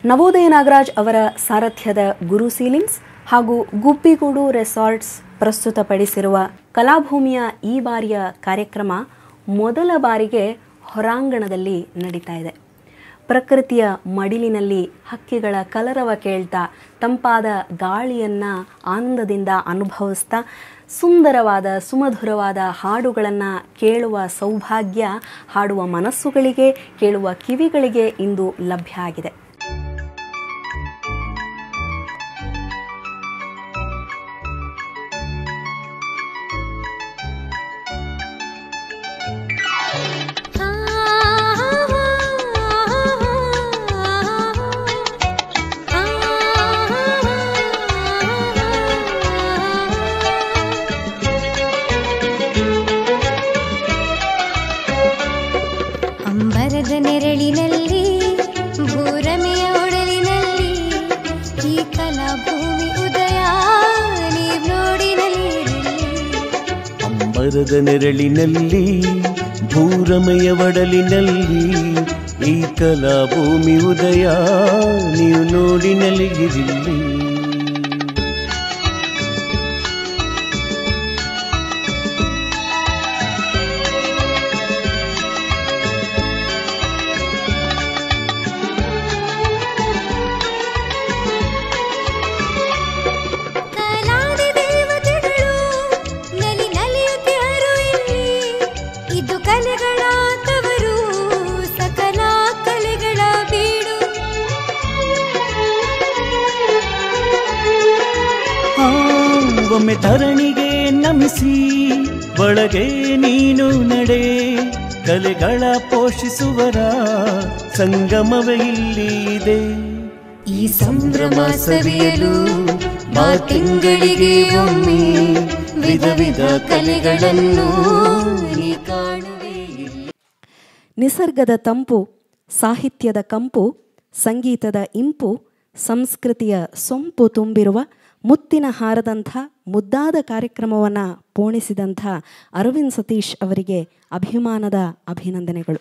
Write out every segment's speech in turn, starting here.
ನವೋದಯ ನಾಗರಾಜ್ ಅವರ ಸಾರಥ್ಯದ ಗುರು ಸೀಲಿಂಗ್ಸ್ ಹಾಗೂ ಗುಬ್ಬಿಗೂಡು ರೆಸಾರ್ಟ್ಸ್ ಪ್ರಸ್ತುತಪಡಿಸಿರುವ ಕಲಾಭೂಮಿಯ ಈ ಬಾರಿಯ ಕಾರ್ಯಕ್ರಮ ಮೊದಲ ಬಾರಿಗೆ ಹೊರಾಂಗಣದಲ್ಲಿ ನಡೀತಾ ಇದೆ ಪ್ರಕೃತಿಯ ಮಡಿಲಿನಲ್ಲಿ ಹಕ್ಕಿಗಳ ಕಲರವ ಕೇಳ್ತಾ ತಂಪಾದ ಗಾಳಿಯನ್ನ ಆನಂದದಿಂದ ಅನುಭವಿಸ್ತಾ ಸುಂದರವಾದ ಸುಮಧುರವಾದ ಹಾಡುಗಳನ್ನು ಕೇಳುವ ಸೌಭಾಗ್ಯ ಹಾಡುವ ಮನಸ್ಸುಗಳಿಗೆ ಕೇಳುವ ಕಿವಿಗಳಿಗೆ ಇಂದು ಲಭ್ಯ ಆಗಿದೆ ಅಂಬರದ ನೆರಳಿನಲ್ಲಿ ಭೂರಮೆಯ ಒಡಲಿನಲ್ಲಿ ಈ ಕಲಾಭೂಮಿ ಉದಯ ನೀವ್ ನೋಡಿ ನಲಿಯಿರಲಿ ಅಂಬರದ ನೆರಳಿನಲ್ಲಿ ಭೂರಮಯ ಒಡಲಿನಲ್ಲಿ ಈ ಕಲಾಭೂಮಿ ಉದಯ ನೀವು ನೋಡಿ ನಲಿಗಿರಿಲ್ಲಿ ಕಲಾದಿ ದೇವತೆಗಳು ನಲಿ ನಲಿಯುತ್ತಿಹರು ಇಲ್ಲಿ ಇದು ಕಲೆಗಳ ತವರು ಸಕಲ ಕಲೆಗಳ ಬೀಡು ಆ, ಒಮ್ಮೆ ಧರಣಿಗೆ ನಮಿಸಿ ಒಳಗೆ ನೀನು ನಡೆ ಕಲೆಗಳ ಪೋಷಿಸುವರ ಸಂಗಮವೇ ಇಲ್ಲಿ ಇದೆ ಈ ಸಂಭ್ರಮ ಸವಿಯಲು ಬಾ ತಿಂಗಳಿಗೆ ಒಮ್ಮೆ ವಿಧ ವಿಧ ಕಲೆಗಳನ್ನು ನೀ ಕಾಣುವೆ ಇಲ್ಲಿ. ನಿಸರ್ಗದ ತಂಪು ಸಾಹಿತ್ಯದ ಕಂಪು ಸಂಗೀತದ ಇಂಪು ಸಂಸ್ಕೃತಿಯ ಸೊಂಪು ತುಂಬಿರುವ ಮುತ್ತಿನ ಹಾರದಂಥ ಮುದ್ದಾದ ಕಾರ್ಯಕ್ರಮವನ್ನು ಪೋಣಿಸಿದಂಥ ಅರವಿಂದ್ ಸತೀಶ್ ಅವರಿಗೆ ಅಭಿಮಾನದ ಅಭಿನಂದನೆಗಳು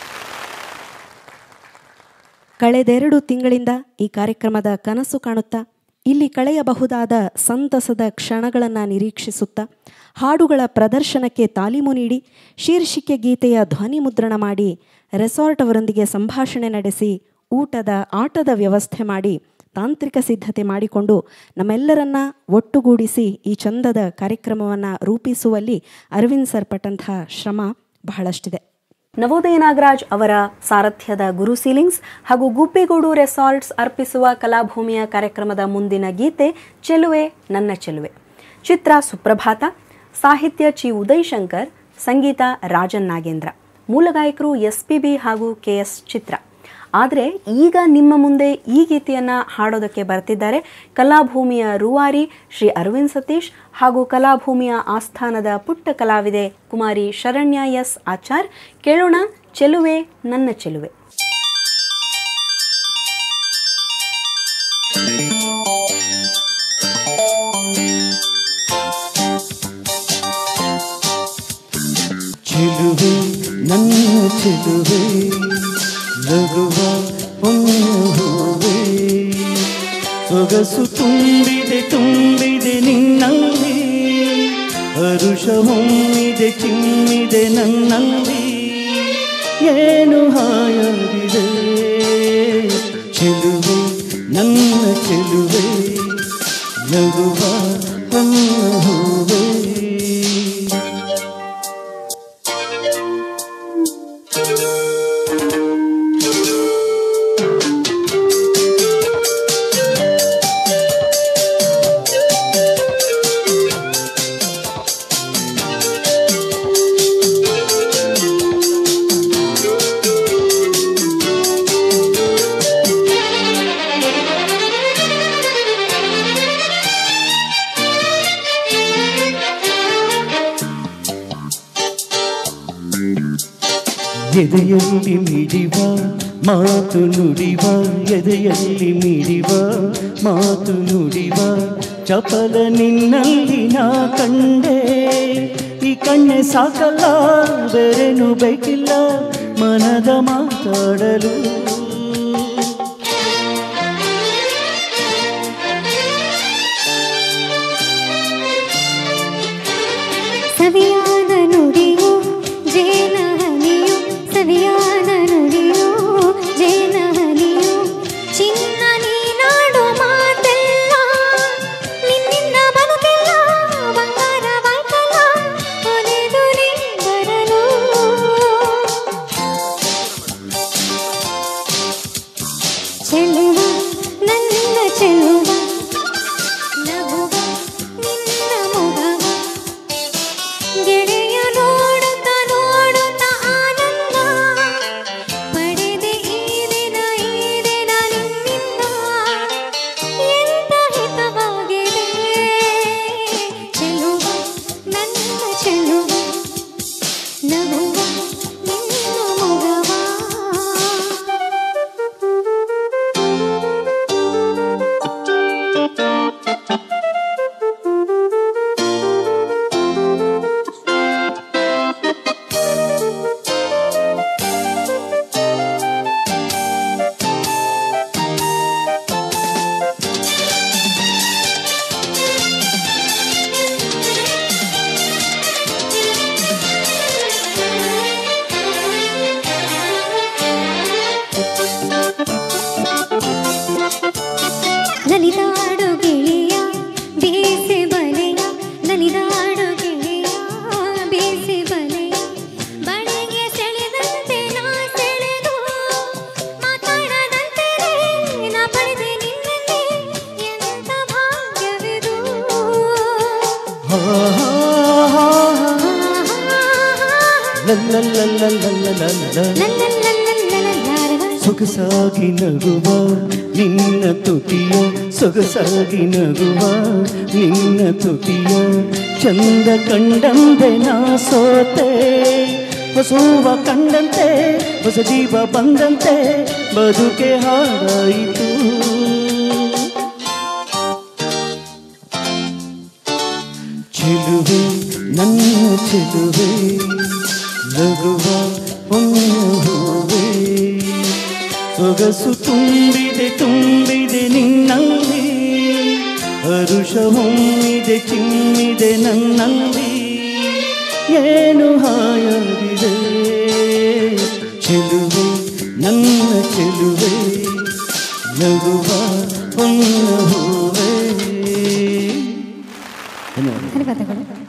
ಕಳೆದೆರಡು ತಿಂಗಳಿಂದ ಈ ಕಾರ್ಯಕ್ರಮದ ಕನಸು ಕಾಣುತ್ತಾ ಇಲ್ಲಿ ಕಳೆಯಬಹುದಾದ ಸಂತಸದ ಕ್ಷಣಗಳನ್ನು ನಿರೀಕ್ಷಿಸುತ್ತಾ ಹಾಡುಗಳ ಪ್ರದರ್ಶನಕ್ಕೆ ತಾಲೀಮು ನೀಡಿ ಶೀರ್ಷಿಕೆ ಗೀತೆಯ ಧ್ವನಿ ಮುದ್ರಣ ಮಾಡಿ ರೆಸಾರ್ಟ್ ಅವರೊಂದಿಗೆ ಸಂಭಾಷಣೆ ನಡೆಸಿ ಊಟದ ಆಟದ ವ್ಯವಸ್ಥೆ ಮಾಡಿ ತಾಂತ್ರಿಕ ಸಿದ್ಧತೆ ಮಾಡಿಕೊಂಡು ನಮ್ಮೆಲ್ಲರನ್ನ ಒಟ್ಟುಗೂಡಿಸಿ ಈ ಚಂದದ ಕಾರ್ಯಕ್ರಮವನ್ನು ರೂಪಿಸುವಲ್ಲಿ ಅರವಿಂದ್ ಸರ್ ಪಟ್ಟಂಥ ಶ್ರಮ ಬಹಳಷ್ಟಿದೆ ನವೋದಯ ನಾಗರಾಜ್ ಅವರ ಸಾರಥ್ಯದ ಗುರು ಸೀಲಿಂಗ್ಸ್ ಹಾಗೂ ಗುಬ್ಬಿಗೂಡು ರೆಸಾರ್ಟ್ಸ್ ಅರ್ಪಿಸುವ ಕಲಾಭೂಮಿಯ ಕಾರ್ಯಕ್ರಮದ ಮುಂದಿನ ಗೀತೆ ಚೆಲುವೆ ನನ್ನ ಚೆಲುವೆ ಚಿತ್ರ ಸುಪ್ರಭಾತ ಸಾಹಿತ್ಯ ಚಿ ಉದಯ್ ಶಂಕರ್ ಸಂಗೀತ ರಾಜನ್ ನಾಗೇಂದ್ರ ಮೂಲ ಗಾಯಕರು ಎಸ್ ಪಿ ಬಿ ಹಾಗೂ ಕೆ ಎಸ್ ಚಿತ್ರ ಆದರೆ ಈಗ ನಿಮ್ಮ ಮುಂದೆ ಈ ಗೀತೆಯನ್ನು ಹಾಡೋದಕ್ಕೆ ಬರ್ತಿದ್ದಾರೆ ಕಲಾಭೂಮಿಯ ರೂವಾರಿ ಶ್ರೀ ಅರವಿಂದ್ ಸತೀಶ್ ಹಾಗೂ ಕಲಾಭೂಮಿಯ ಆಸ್ಥಾನದ ಪುಟ್ಟ ಕಲಾವಿದೆ ಕುಮಾರಿ ಶರಣ್ಯ ಎಸ್ ಆಚಾರ್ ಕೇಳೋಣ ಚೆಲುವೆ ನನ್ನ ಚೆಲುವೆ ಚೆಲುವೆ ನನ್ನ ಚೆಲುವೆ ನಗುವ ಹೊನ್ನುವೆ ಸೊಗಸು ತುಂಬಿದೆ ತುಂಬಿದೆ ನಿನ್ನಲ್ಲಿ ಹರುಷ ಹೊಮ್ಮಿದೆ ಚಿಮ್ಮಿದೆ ನನ್ನಲ್ಲಿ ಏನು ಹಾಯಾಗಿದೆ ಚೆಲುವೆ ನನ್ನ ಚೆಲುವೆ ನಗುವ ಹೊನ್ನುವೆ ಎದೆಯಲ್ಲಿ ಮಿಡಿವ ಮಾತು ನುಡಿವ ಎದೆಯಲ್ಲಿ ಮಿಡಿವ ಮಾತು ನುಡಿವ ಚಪಲ ನಿನ್ನಲ್ಲಿ ನಾ ಕಂಡೆ ಈ ಕಣ್ಣೆ ಸಾಕಲ್ಲ ಬೇರೇನು ಬೇಕಿಲ್ಲ ಮನದ ಮಾತಾಡಲು ನಲಿದಾಡು ಗೆಳೆಯ ಬೇಸೆ ಬಲೆಯ ನಲಿದಾಡು ಗೆಳೆಯ ಬೇಸೆ ಬಲೆಯ ಬಳಿಗೆ ಸೆಳೆದಂತೆ ನಾ ಸೆಳೆದು ಮಾತಾಡದಂತೆ ನಾ ಪಡೆದೆ ನಿನ್ನಲ್ಲಿ ಎಂತ ಭಾಗ್ಯವಿದು ಹಾ, ಹಾ, ಹಾ, ಲ, ಲ, ಲ, ಲ, ಲ, ಲ, ಲ, ಲ. ಸೊಗಸಾಗಿ ನಗುವ ನಿನ್ನ ತುಟಿಯ ಸೊಗಸಾಗಿ ನಗುವ ನಿನ್ನ ತುಟಿಯ ಚಂದ ಕಂಡಂತೆ ನಾ ಸೋತೆ ಹೊಸೂವ ಕಂಡಂತೆ ಹೊಸ ಜೀವ ಬಂದಂತೆ ಬದುಕೆ ಹಾಡಾಯಿತು ಚೆಲುವೆ ನನ್ನ ಚೆಲುವೆ ನಗುವ ಹೊನ್ನ ಹೂವೆ ಸೊಗಸು ತುಂಬಿದೆ ತುಂಬಿದೆ ನಿನ್ನಲ್ಲಿ ಹರುಷ ಹೊಮ್ಮಿದೆ ಚಿಮ್ಮಿದೆ ನನ್ನಲ್ಲಿ ಏನು ಹಾಯಾಗಿದೆ ಚೆಲುವೆ ನನ್ನ ಚೆಲುವೆ ನಗುವ ಹೊನ್ನ ಹೂವೆ ಧನ್ಯವಾದ ಧನ್ಯವಾದಗಳು